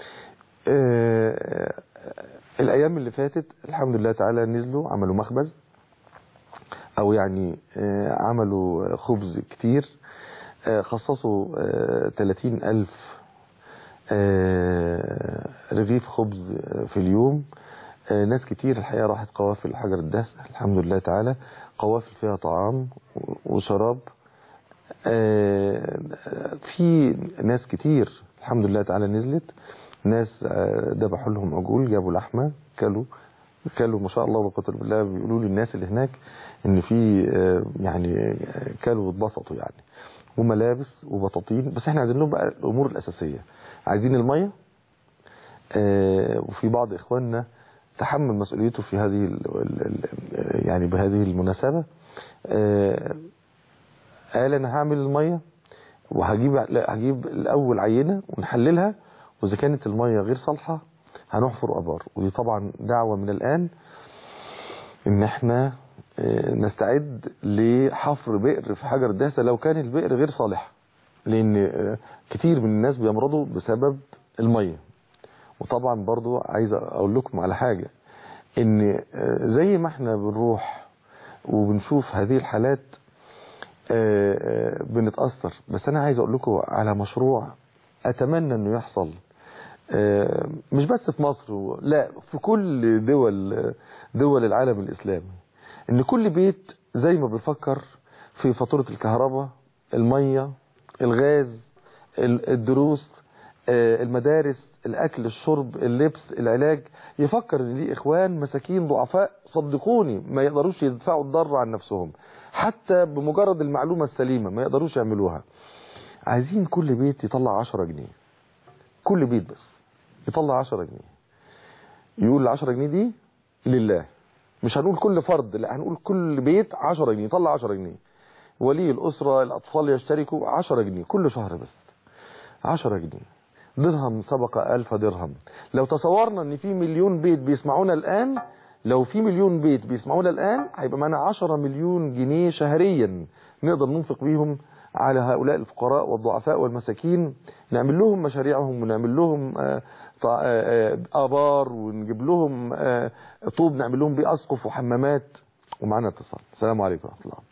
آه، الأيام اللي فاتت الحمد لله تعالى نزلوا عملوا مخبز أو يعني آه، عملوا خبز كتير آه، خصصوا آه، 30 ألف آه، رغيف خبز آه، في اليوم آه، ناس كتير الحقيقة راحت قوافل حجر الدهس الحمد لله تعالى قوافل فيها طعام وشراب آه، في ناس كتير الحمد لله تعالى نزلت ناس آه، ذبحوا لهم عجول جابوا لحمه كلوا كلوا ما شاء الله وقدر بالله بيقولوا لي الناس اللي هناك ان في آه، يعني آه، كلوا واتبسطوا يعني وملابس وبطاطين بس احنا عايزين لهم بقى الامور الاساسيه عايزين الميه آه، وفي بعض اخواننا تحمل مسؤوليته في هذه ال ال ال يعني بهذه المناسبه آه، قال انا هعمل الميه وهجيب لا، هجيب الاول عينه ونحللها واذا كانت الميه غير صالحه هنحفر ابار ودي طبعا دعوه من الان ان احنا آه، نستعد لحفر بئر في حجر الدهسه لو كان البئر غير صالح لان آه، كتير من الناس بيمرضوا بسبب الميه وطبعا برضو عايز اقول لكم على حاجه ان آه، زي ما احنا بنروح وبنشوف هذه الحالات آه، آه، بنتأثر بس أنا عايز أقول لكم على مشروع أتمنى أنه يحصل آه، مش بس في مصر لا في كل دول دول العالم الإسلامي إن كل بيت زي ما بيفكر في فاتورة الكهرباء المية الغاز ال- الدروس آه، المدارس الأكل الشرب اللبس العلاج يفكر إن ليه إخوان مساكين ضعفاء صدقوني ما يقدروش يدفعوا الضر عن نفسهم حتى بمجرد المعلومة السليمة ما يقدروش يعملوها عايزين كل بيت يطلع 10 جنيه كل بيت بس يطلع 10 جنيه يقول ال 10 جنيه دي لله مش هنقول كل فرد لا هنقول كل بيت 10 جنيه يطلع 10 جنيه ولي الأسرة الأطفال يشتركوا 10 جنيه كل شهر بس 10 جنيه درهم سبق ألف درهم لو تصورنا ان في مليون بيت بيسمعونا الآن لو في مليون بيت بيسمعونا الآن هيبقى معانا 10 مليون جنيه شهريا نقدر ننفق بيهم على هؤلاء الفقراء والضعفاء والمساكين نعمل لهم مشاريعهم ونعمل لهم آه، ط- آه، آه، آبار ونجيب لهم آه، طوب نعمل لهم بيه أسقف وحمامات ومعانا اتصال السلام عليكم ورحمة الله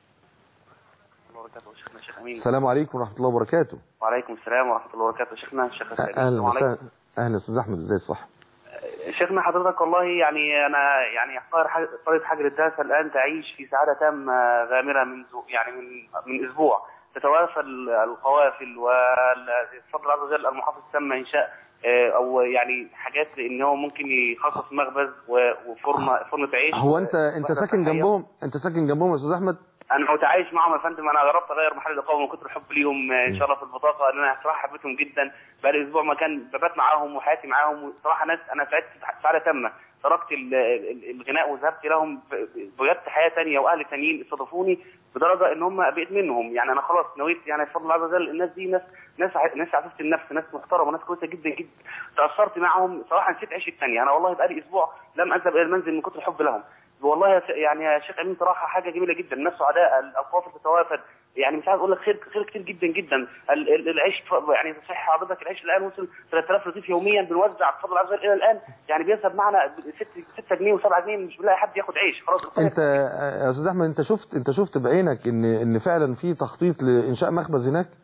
الله وبركاته شيخنا شيخ امين السلام عليكم ورحمة الله وبركاته وعليكم السلام ورحمه الله وبركاته شيخنا شيخ السيد أهلا السلام عليكم. وسهلا أهلا أستاذ أحمد إزاي الصح شيخنا حضرتك والله يعني انا يعني اختار حاج- طالب حجر الدهسه الان تعيش في سعاده تامه غامره منذ يعني من من اسبوع تتوافى ال- القوافل والفضل عز وجل المحافظ تم انشاء آه، او يعني حاجات ان هو ممكن يخصص مخبز و- وفرن فرن عيش هو أنت أنت وحدة ساكن صحية. جنبهم أنت ساكن جنبهم يا أستاذ أحمد انا متعايش معاهم يا فندم انا جربت اغير محل الاقامه من كتر الحب ليهم آه، ان شاء الله في البطاقه لان انا صراحه حبيتهم جدا بقالي اسبوع ما كان ببات معاهم وحياتي معاهم وصراحه ناس انا سعدت سعاده تامه تركت ال- ال- الغناء وذهبت لهم ب- بجد حياه ثانيه واهل ثانيين استضافوني بدرجه ان هم بقيت منهم يعني انا خلاص نويت يعني بفضل الله عز وجل الناس دي ناس ناس ع- ناس عفيفه النفس ناس محترمه ناس كويسه جدا جدا تاثرت معهم صراحه نسيت عيش الثانيه انا والله بقالي اسبوع لم اذهب الى المنزل من كتر الحب لهم والله يا ش- يعني يا شيخ امين صراحه حاجه جميله جدا الناس سعداء القوافل تتوافد يعني مش عايز اقول لك خير خير كتير جدا جدا ال- ال- العيش ف- يعني صح حضرتك العيش الان وصل 3000 رغيف يوميا بنوزع بفضل الله عز وجل الى الان يعني بيذهب معنا 6 6 جنيه و7 جنيه مش بنلاقي حد ياخد عيش خلاص القرية أنت يا أستاذ أحمد أنت شفت أنت شفت بعينك إن إن فعلا في تخطيط لإنشاء مخبز هناك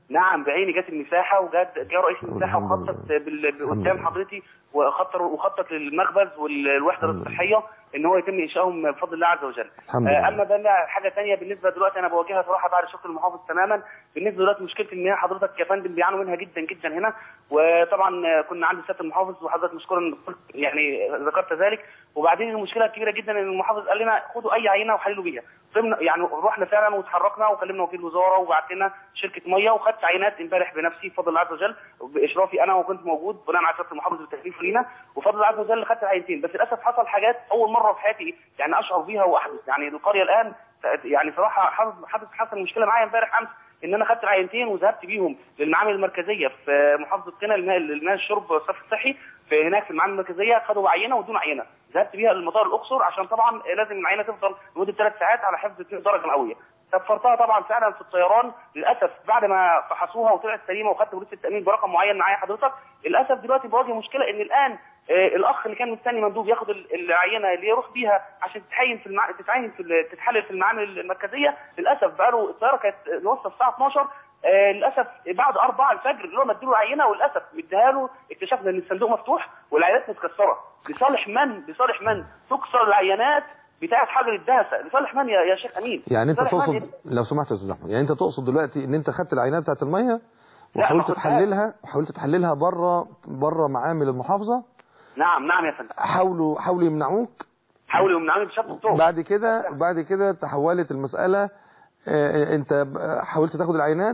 نعم بعيني جت المساحه وجت جاء رئيس المساحه الحمد وخطط لله. بال- الحمد قدام لله. حضرتي وخطط وخطط للمخبز والوحده الحمد لله. الصحيه ان هو يتم انشائهم بفضل الله عز وجل الحمد آه، لله اما ده بقى حاجه ثانيه بالنسبه دلوقتي انا بواجهها صراحه بعد شكر المحافظ تماما بالنسبه دلوقتي مشكله المياه حضرتك يا فندم بيعانوا منها جدا جدا هنا وطبعا آه، كنا عند سياده المحافظ وحضرتك مشكورا قلت- يعني ذكرت ذلك وبعدين المشكله الكبيره جدا ان المحافظ قال لنا خدوا اي عينه وحللوا بيها ضمن يعني رحنا فعلا وتحركنا وكلمنا وكيل الوزاره وبعت لنا شركه ميه وخدت عينات امبارح بنفسي بفضل الله عز وجل باشرافي انا وكنت موجود بناء على سياده المحافظ بالتكليف لينا وفضل الله عز وجل خدت العينتين بس للاسف حصل حاجات اول مره في حياتي يعني اشعر بيها واحدث يعني القريه الان يعني صراحه حصل حصل حصل مشكله معايا امبارح امس ان انا خدت العينتين وذهبت بيهم للمعامل المركزيه في محافظه قنا للماء للماء الشرب والصرف الصحي في هناك في المعامل المركزيه خدوا عينه ودون عينه ذهبت بيها للمطار الاقصر عشان طبعا لازم العينه تفضل لمده ثلاث ساعات على حفظ 2 درجه مئويه سفرتها طبعا فعلا في الطيران للاسف بعد ما فحصوها وطلعت سليمه وخدت بوليس التامين برقم معين معايا حضرتك للاسف دلوقتي بواجه مشكله ان الان آه، الاخ اللي كان مستني مندوب ياخد ال- العينه اللي يروح بيها عشان تتعين في المع... تتعين في ال- تتحلل في المعامل المركزيه للاسف بقى له الطياره كانت نوصل الساعه 12 آه للاسف بعد 4 الفجر اللي هو مديله عينه وللاسف مديها له اكتشفنا ان الصندوق مفتوح والعينات متكسره لصالح من لصالح من تكسر العينات بتاعه حجر الدهسه لصالح من يا, يا شيخ امين يعني انت لصالح من تقصد لو سمحت يا استاذ احمد يعني انت تقصد دلوقتي ان انت خدت العينات بتاعت الميه ما وحاولت خدتهاش. تحللها وحاولت تحللها بره بره معامل المحافظه نعم نعم يا فندم حاولوا حاولوا يمنعوك حاولوا يمنعوني بشكل الطرق بعد كده بعد كده تحولت المسألة آه، انت ب- حاولت تاخد العينات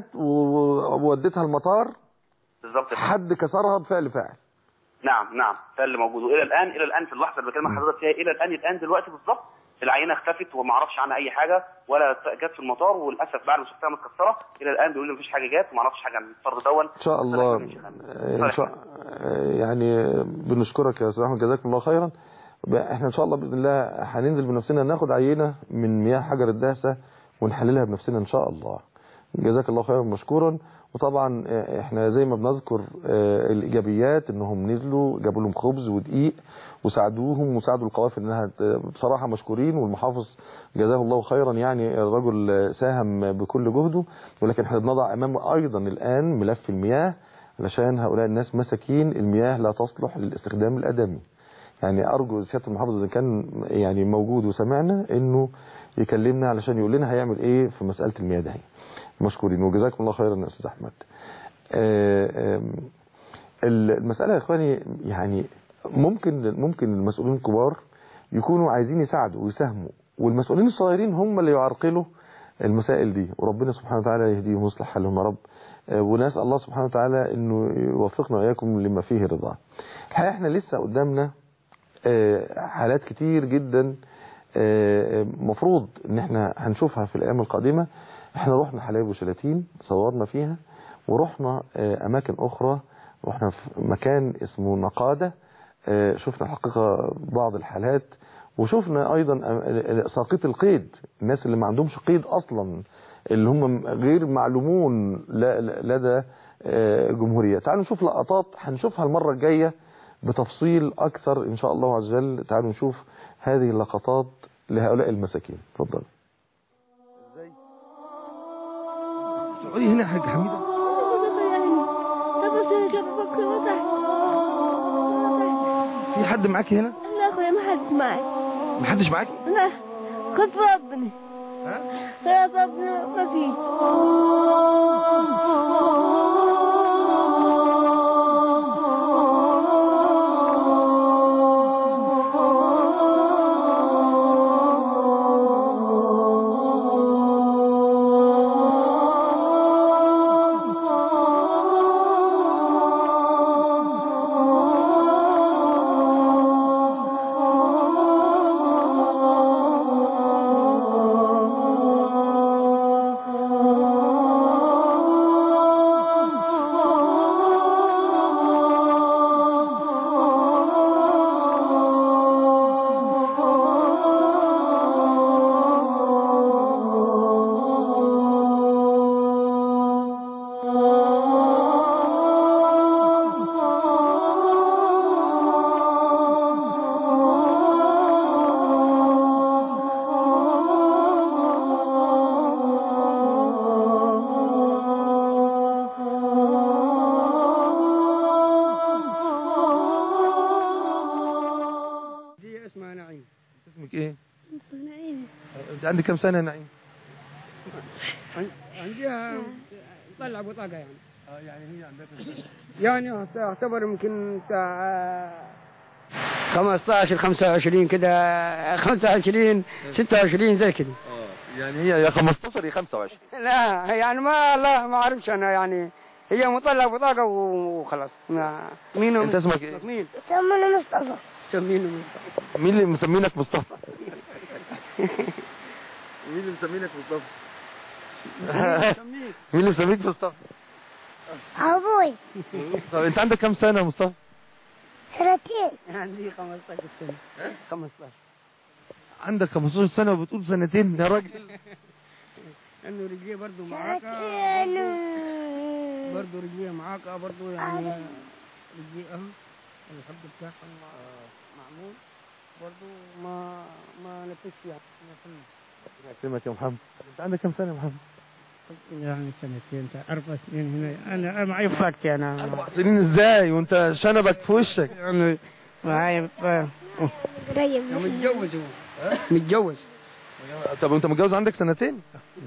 و- ووديتها المطار بالظبط يا فندم. حد كسرها بفعل فاعل نعم نعم ده اللي موجود والى الان الى الان في اللحظه اللي بكلم حضرتك فيها الى الان الان دلوقتي بالظبط العينه اختفت وما اعرفش عنها اي حاجه ولا جت في المطار وللاسف بعد ما شفتها متكسره الى الان بيقولوا لي مفيش حاجه جت وما اعرفش حاجه عن الفرد دون ان شاء الله آه، ان شاء آه، يعني بنشكرك يا استاذ احمد جزاكم الله خيرا ب- احنا ان شاء الله باذن الله هننزل بنفسنا ناخد عينه من مياه حجر الدهسه ونحللها بنفسنا ان شاء الله جزاك الله خيرا مشكورا وطبعا آه، احنا زي ما بنذكر آه، الايجابيات انهم نزلوا جابوا لهم خبز ودقيق وساعدوهم وساعدوا القوافل انها ت- بصراحه مشكورين والمحافظ جزاه الله خيرا يعني الرجل آه، ساهم بكل جهده ولكن احنا بنضع امامه ايضا الان ملف المياه علشان هؤلاء الناس مساكين المياه لا تصلح للاستخدام الادمي يعني ارجو سياده المحافظ اذا كان يعني موجود وسمعنا انه يكلمنا علشان يقول لنا هيعمل ايه في مساله المياه ده مشكورين وجزاكم الله خيرا يا استاذ احمد آه، آم، المساله يا اخواني يعني ممكن ممكن المسؤولين الكبار يكونوا عايزين يساعدوا ويساهموا والمسؤولين الصغيرين هم اللي يعرقلوا المسائل دي وربنا سبحانه وتعالى يهديهم ويصلح حالهم يا رب آه، ونسال الله سبحانه وتعالى انه يوفقنا واياكم لما فيه رضاه الحقيقه احنا لسه قدامنا آه، حالات كتير جدا آه، مفروض ان احنا هنشوفها في الايام القادمه احنا رحنا حلايب وشلاتين صورنا فيها ورحنا آه، اماكن اخرى رحنا في مكان اسمه نقاده آه، شفنا الحقيقه بعض الحالات وشفنا ايضا آه، ساقيط القيد الناس اللي ما عندهمش قيد اصلا اللي هم غير معلومون ل- ل- لدى آه، الجمهوريه تعالوا نشوف لقطات هنشوفها المره الجايه بتفصيل اكثر ان شاء الله عز وجل تعالوا نشوف هذه اللقطات لهؤلاء المساكين اتفضل تقعدي هنا يا حاج حميده في حد معاكي هنا لا اخويا ما حد معي محدش معاكي لا كنت ربني خلاص ربنا ما في Oh انت عندك كم سنه يا نعيم عندها طلع بطاقة يعني اه يعني هي عندها يعني تعتبر يمكن بتاع 15 25 كده 25 26 زي كده اه يعني هي يا 15 يا 25 لا يعني ما لا ما اعرفش انا يعني هي مطلع بطاقة وخلاص ما مين انت اسمك ايه؟ مين سمونا مصطفى سمينه مصطفى مين اللي مسمينك مصطفى؟ مين اللي مسمينك مصطفى؟ مين اللي مسميك مصطفى؟ أبوي طب انت عندك كم سنه يا مصطفى؟ سنتين عندي 15 سنة 15 عندك 15 سنه وبتقول سنتين يا راجل انه رجليه برضه معاك برضه رجليه معاك برضه يعني رجليه اهو الحب بتاعهم معمول برضه ما ما نفسش يعني يكرمك يا محمد انت عندك كم سنه يا محمد؟ يعني سنتين اربع سنين هنا انا معي فاكتي انا اربع سنين ازاي وانت شنبك في وشك يعني معي قريب متجوز هو متجوز طب وانت متجوز عندك سنتين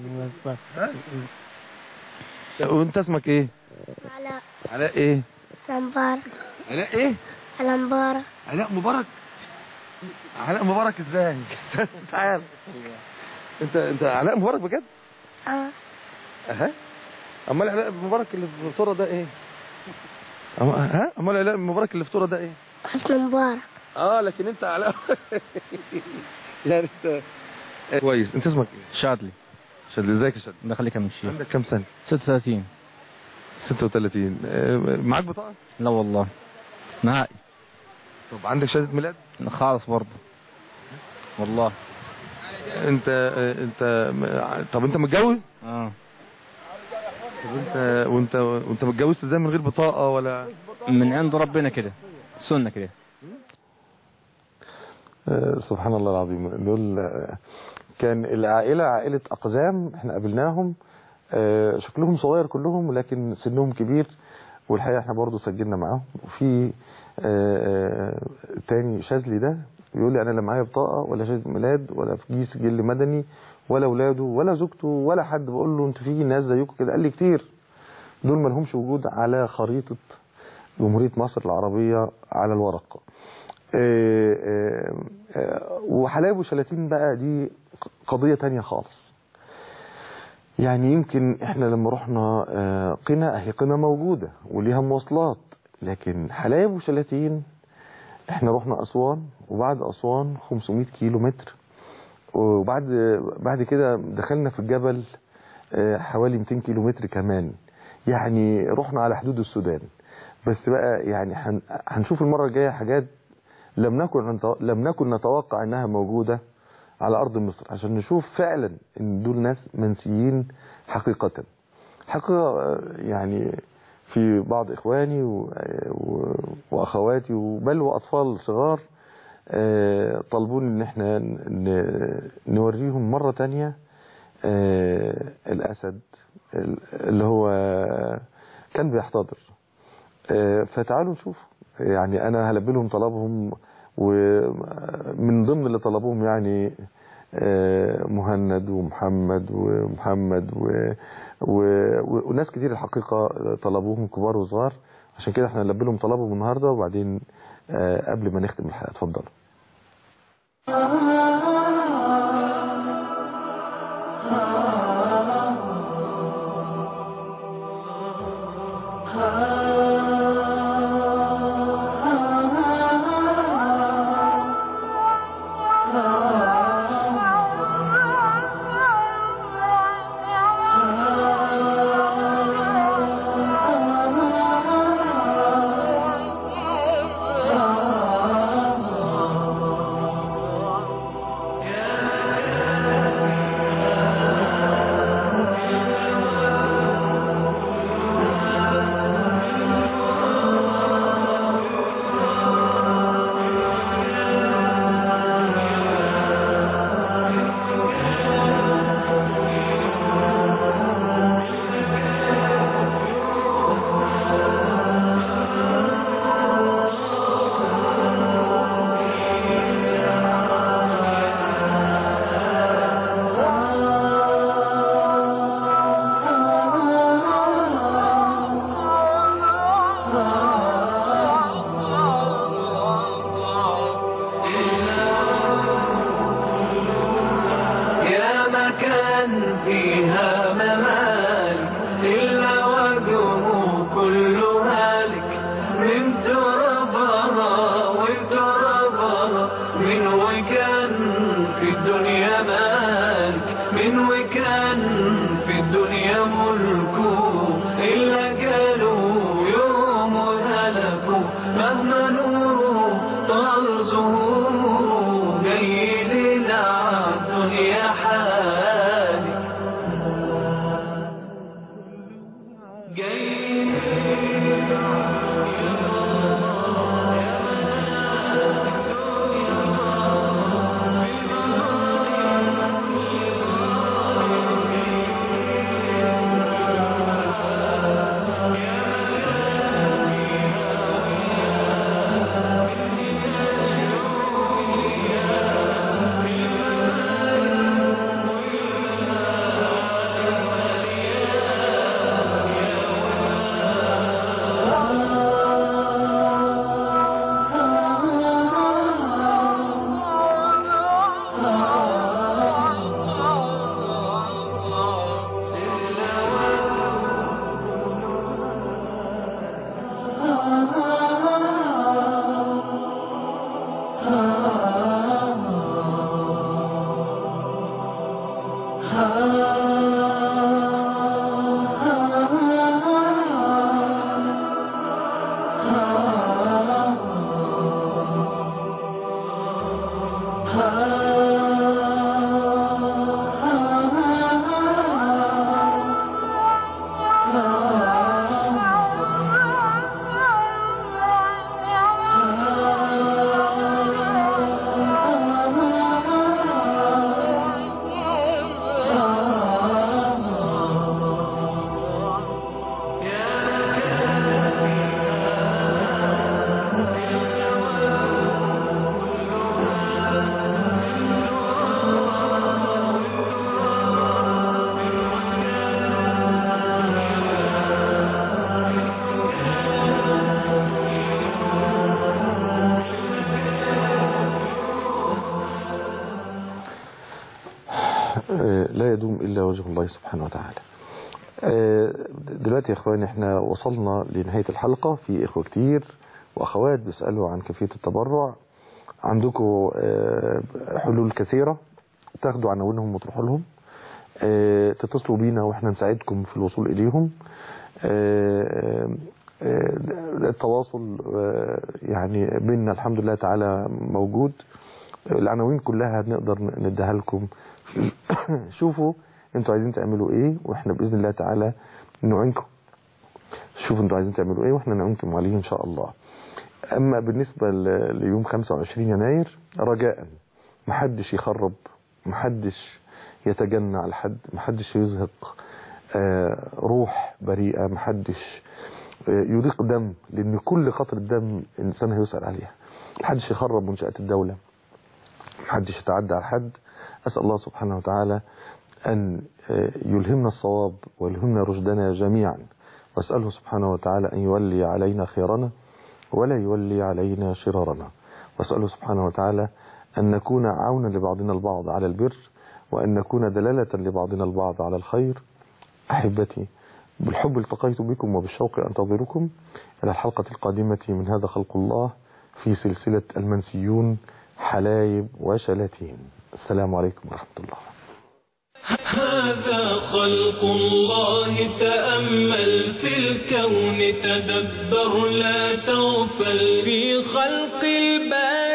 وانت اسمك ايه علاء علاء ايه لمبارة علاء ايه لمبارة علاء مبارك علاء مبارك ازاي تعال انت انت علاء مبارك بجد اه اها امال علاء مبارك اللي في الفطوره ده ايه أم- ها امال علاء مبارك اللي في الفطوره ده ايه حسن مبارك اه لكن انت علاء يعني انت كويس انت اسمك ايه شادلي شادلي ازيك يا شادلي الله يخليك يا من الشيخ عندك كم سنه 36 36 آه، معاك بطاقه لا والله نهائي طب عندك شهاده ميلاد خالص برضه والله انت آه، انت م- طب انت متجوز اه طب انت وانت وانت متجوز ازاي من غير بطاقه ولا من عند ربنا كده سنة كده آه، سبحان الله العظيم دول آه، كان العائلة عائلة أقزام احنا قابلناهم آه، شكلهم صغير كلهم ولكن سنهم كبير والحقيقة احنا برضو سجلنا معاهم وفي آه، آه، تاني شاذلي ده يقول لي انا لا معايا بطاقة ولا شهادة ميلاد ولا في سجل مدني ولا اولاده ولا زوجته ولا حد بقول له انتوا في ناس زيكم كده قال لي كتير دول ما لهمش وجود على خريطة جمهورية مصر العربية على الورق آه، آه، آه، وحلايب وشلاتين بقى دي قضية تانية خالص يعني يمكن احنا لما رحنا آه، قنا اهي قنا موجودة وليها مواصلات لكن حلايب وشلاتين احنا رحنا اسوان وبعد اسوان 500 كيلو متر وبعد بعد كده دخلنا في الجبل آه، حوالي 200 كيلو متر كمان يعني رحنا على حدود السودان بس بقى يعني هن- هنشوف المرة الجاية حاجات لم نكن لم نكن نتوقع انها موجودة على ارض مصر عشان نشوف فعلا ان دول ناس منسيين حقيقة حقيقة آه، يعني في بعض اخواني و- و- واخواتي وبل واطفال صغار آه، طلبوني ان احنا ن- نوريهم مرة تانية آه، الاسد ال- اللي هو كان بيحتضر آه، فتعالوا نشوف يعني انا هلبي لهم طلبهم ومن ضمن اللي طلبوهم يعني آه، مهند ومحمد ومحمد و... و... وناس كتير الحقيقة طلبوهم كبار وصغار عشان كده احنا نلبي لهم طلبهم النهاردة وبعدين آه، قبل ما نختم الحلقة اتفضلوا مهما نوره طال زهوره جيدنا الدنيا حالي لا يدوم إلا وجه الله سبحانه وتعالى آه، دلوقتي يا اخواني احنا وصلنا لنهاية الحلقة في اخوة كتير واخوات بيسألوا عن كيفية التبرع عندكم آه، حلول كثيرة تاخدوا عناوينهم وتروحوا لهم آه، تتصلوا بينا واحنا نساعدكم في الوصول اليهم آه، آه، التواصل آه، يعني بيننا الحمد لله تعالى موجود العناوين كلها هنقدر نديها لكم شوفوا انتوا عايزين تعملوا ايه واحنا باذن الله تعالى نعينكم شوفوا انتوا عايزين تعملوا ايه واحنا نعينكم عليه ان شاء الله اما بالنسبه ل- ليوم 25 يناير رجاء محدش يخرب محدش يتجنى على حد محدش يزهق آه، روح بريئه محدش آه، يريق دم لان كل قطره دم انسان هيسال عليها محدش يخرب منشات الدوله محدش يتعدى على حد أسأل الله سبحانه وتعالى أن آه، يلهمنا الصواب ويلهمنا رشدنا جميعا وأسأله سبحانه وتعالى أن يولي علينا خيرنا ولا يولي علينا شرارنا وأسأله سبحانه وتعالى أن نكون عونا لبعضنا البعض على البر وأن نكون دلالة لبعضنا البعض على الخير أحبتي بالحب التقيت بكم وبالشوق أنتظركم إلى الحلقة القادمة من هذا خلق الله في سلسلة المنسيون حلايب وشلاتين السلام عليكم ورحمة الله هذا خلق الله تأمل في الكون تدبر لا تغفل في خلق الباري